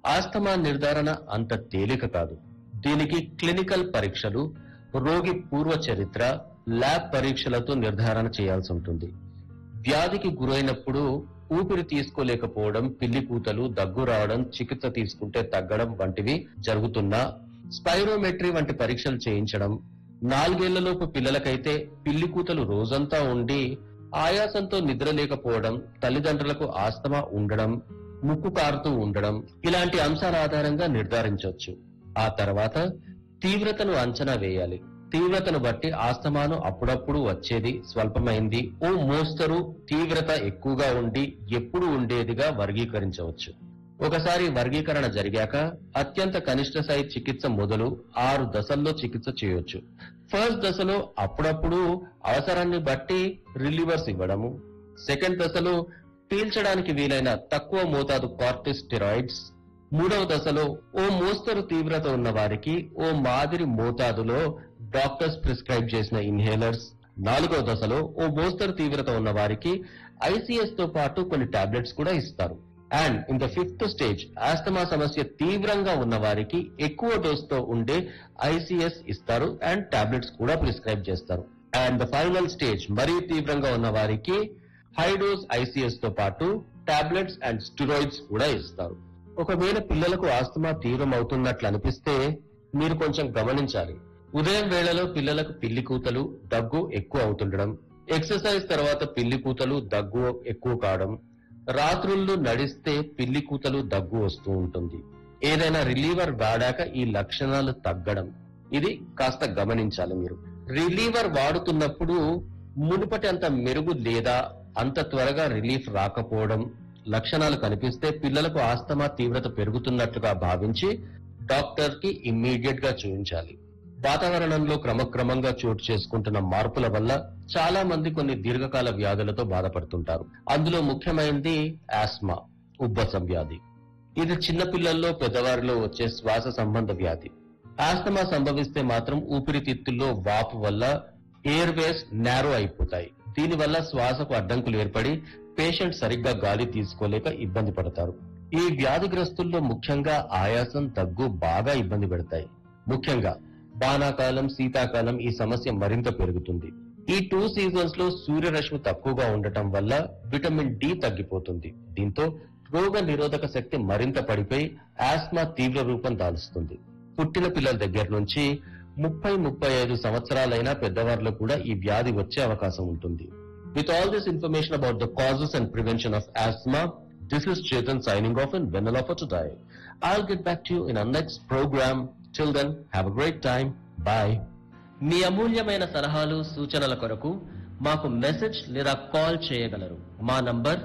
Asthma నిర్ధారణ అంత తేలిక కాదు దీనికి క్లినికల్ పరీక్షలు రోగి పూర్వ చరిత్ర ల్యాబ్ పరీక్షలతో నిర్ధారణ చేయాల్సి ఉంటుంది వ్యాధికి గురైనప్పుడు ఊపిరి తీసుకోలేకపోవడం పిల్లి కూతలు దగ్గు రావడం చికిత్స తీసుకుంటే తగ్గడం వంటివి జరుగుతున్నా స్పైరోమెట్రీ వంటి పరీక్షలు చేయించడం నాలుగేళ్లలోపు పిల్లలకైతే పిల్లి కూతలు రోజంతా ఉండి ఆయాసంతో నిద్ర లేకపోవడం తల్లిదండ్రులకు ఆస్తమా ఉండడం ముక్కు కారుతూ ఉండడం ఇలాంటి అంశాల ఆధారంగా నిర్ధారించవచ్చు ఆ తర్వాత తీవ్రతను అంచనా వేయాలి తీవ్రతను బట్టి ఆస్తమాను అప్పుడప్పుడు వచ్చేది స్వల్పమైంది ఓ మోస్తరు తీవ్రత ఎక్కువగా ఉండి ఎప్పుడు ఉండేదిగా వర్గీకరించవచ్చు ఒకసారి వర్గీకరణ జరిగాక అత్యంత కనిష్ట స్థాయి చికిత్స మొదలు ఆరు దశల్లో చికిత్స చేయొచ్చు ఫస్ట్ దశలో అప్పుడప్పుడు అవసరాన్ని బట్టి రిలీవర్స్ ఇవ్వడము సెకండ్ దశలో పీల్చడానికి వీలైన తక్కువ మోతాదు కార్టిస్టెరాయిడ్స్ మూడవ దశలో ఓ మోస్తరు తీవ్రత ఉన్న వారికి ఓ మాదిరి మోతాదులో డాక్టర్స్ ప్రిస్క్రైబ్ చేసిన ఇన్హేలర్స్ నాలుగవ దశలో ఓ మోస్తరు తీవ్రత ఉన్న వారికి ఐసీఎస్ తో పాటు కొన్ని టాబ్లెట్స్ కూడా ఇస్తారు and in the fifth stage asthma సమస్య తీవ్రంగా ఉన్న వారికి ఎక్కువ డోస్ తో ఉండే ఐసీఎస్ ఇస్తారు అండ్ టాబ్లెట్స్ కూడా ప్రిస్క్రైబ్ చేస్తారు అండ్ ద ఫైనల్ స్టేజ్ మరీ తీవ్రంగా ఉన్న వారికి హై డోస్ ఐసీఎస్ తో పాటు టాబ్లెట్స్ అండ్ స్టిరాయిడ్స్ కూడా ఇస్తారు ఒకవేళ పిల్లలకు ఆస్తమా తీవ్రం అవుతున్నట్లు అనిపిస్తే మీరు కొంచెం గమనించాలి ఉదయం వేళలో పిల్లలకు పిల్లి కూతలు దగ్గు ఎక్కువ అవుతుండడం ఎక్సర్సైజ్ తర్వాత పిల్లి కూతలు దగ్గు ఎక్కువ కావడం రాత్రుళ్ళు నడిస్తే పిల్లి కూతలు దగ్గు వస్తూ ఉంటుంది ఏదైనా రిలీవర్ వాడాక ఈ లక్షణాలు తగ్గడం ఇది కాస్త గమనించాలి మీరు రిలీవర్ వాడుతున్నప్పుడు మునుపటి అంత మెరుగు లేదా అంత త్వరగా రిలీఫ్ రాకపోవడం లక్షణాలు కనిపిస్తే పిల్లలకు ఆస్తమా తీవ్రత పెరుగుతున్నట్లుగా భావించి డాక్టర్ కి ఇమ్మీడియట్ గా చూపించాలి వాతావరణంలో క్రమక్రమంగా చోటు చేసుకుంటున్న మార్పుల వల్ల చాలా మంది కొన్ని దీర్ఘకాల వ్యాధులతో బాధపడుతుంటారు అందులో ముఖ్యమైనది ఆస్మా ఉబ్బసం వ్యాధి ఇది చిన్న పిల్లల్లో పెద్దవారిలో వచ్చే శ్వాస సంబంధ వ్యాధి ఆస్తమా సంభవిస్తే మాత్రం ఊపిరితిత్తుల్లో వాపు వల్ల ఎయిర్ వేస్ నేరో అయిపోతాయి దీనివల్ల శ్వాసకు అడ్డంకులు ఏర్పడి పేషెంట్ సరిగ్గా గాలి తీసుకోలేక ఇబ్బంది పడతారు ఈ వ్యాధిగ్రస్తుల్లో ముఖ్యంగా ఆయాసం దగ్గు బాగా ఇబ్బంది పెడతాయి ముఖ్యంగా వానాకాలం శీతాకాలం ఈ సమస్య మరింత పెరుగుతుంది ఈ టూ సీజన్స్ లో సూర్యరశ్మి తక్కువగా ఉండటం వల్ల విటమిన్ డి తగ్గిపోతుంది దీంతో రోగ నిరోధక శక్తి మరింత పడిపోయి ఆస్మా తీవ్ర రూపం దాల్చుతుంది పుట్టిన పిల్లల దగ్గర నుంచి ముప్పై ముప్పై ఐదు సంవత్సరాలైన పెద్దవారిలో కూడా ఈ వ్యాధి వచ్చే అవకాశం ఉంటుంది with all this information about the causes and prevention of asthma this is Chetan signing off in Vennela of today I'll get back to you in our next program. Till then, have a great time. Bye. మీ అమూల్యమైన సలహాలు సూచనల కొరకు మాకు message లేదా call చేయగలరు మా number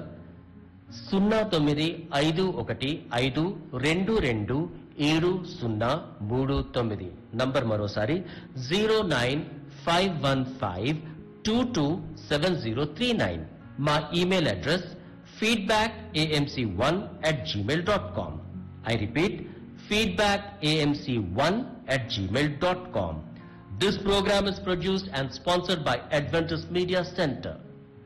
సున్నా తొమ్మిది ఐదు ఒకటి ఐదు రెండు రెండు ఏడు సున్నా మూడు తొమ్మిది నంబర్ మరోసారి zero nine five one five two two seven zero three nine మా email address feedback AMC one at Gmail dot com I repeat feedback AMC one at Gmail dot com this programme is produced and sponsored by Adventus media centre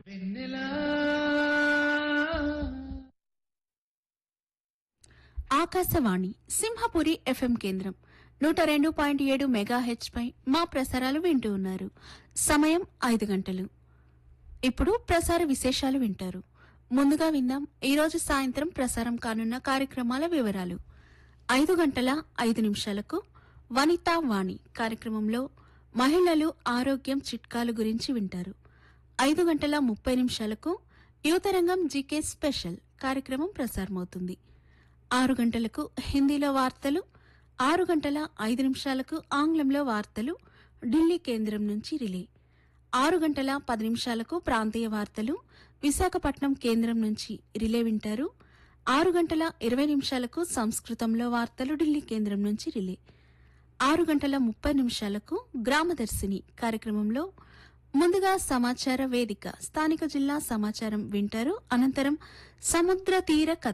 Akashvani Simhapuri FM కేంద్రం నూట రెండు point ఏడు mega H పై మా ప్రసారాలు వింటూ ఉన్నారు సమయం ఐదు గంటలు ఇప్పుడు ప్రసార విశేషాలు వింటారు ముందుగా విందాం ఈరోజు సాయంత్రం ప్రసారం కానున్న కార్యక్రమాల వివరాలు ఐదు గంటల ఐదు నిమిషాలకు వనితా వాణి కార్యక్రమంలో మహిళలు ఆరోగ్యం చిట్కాలు గురించి వింటారు ఐదు గంటల ముప్పై నిమిషాలకు యువతరంగం జీకే స్పెషల్ కార్యక్రమం ప్రసారమవుతుంది ఆరు గంటలకు హిందీలో వార్తలు ఆరు గంటల ఐదు నిమిషాలకు ఆంగ్లంలో వార్తలు ఢిల్లీ కేంద్రం నుంచి రిలే ఆరు గంటల పది నిమిషాలకు ప్రాంతీయ వార్తలు విశాఖపట్నం కేంద్రం నుంచి రిలే వింటారు ఆరు గంటల ఇరవై నిమిషాలకు సంస్కృతంలో వార్తలు ఢిల్లీ కేంద్రం నుంచి రిలే ఆరు గంటల ముప్పై నిమిషాలకు గ్రామదర్శిని కార్యక్రమంలో ముందుగా సమాచార వేదిక స్థానిక జిల్లా సమాచారం వింటారు అనంతరం సముద్ర తీర కథ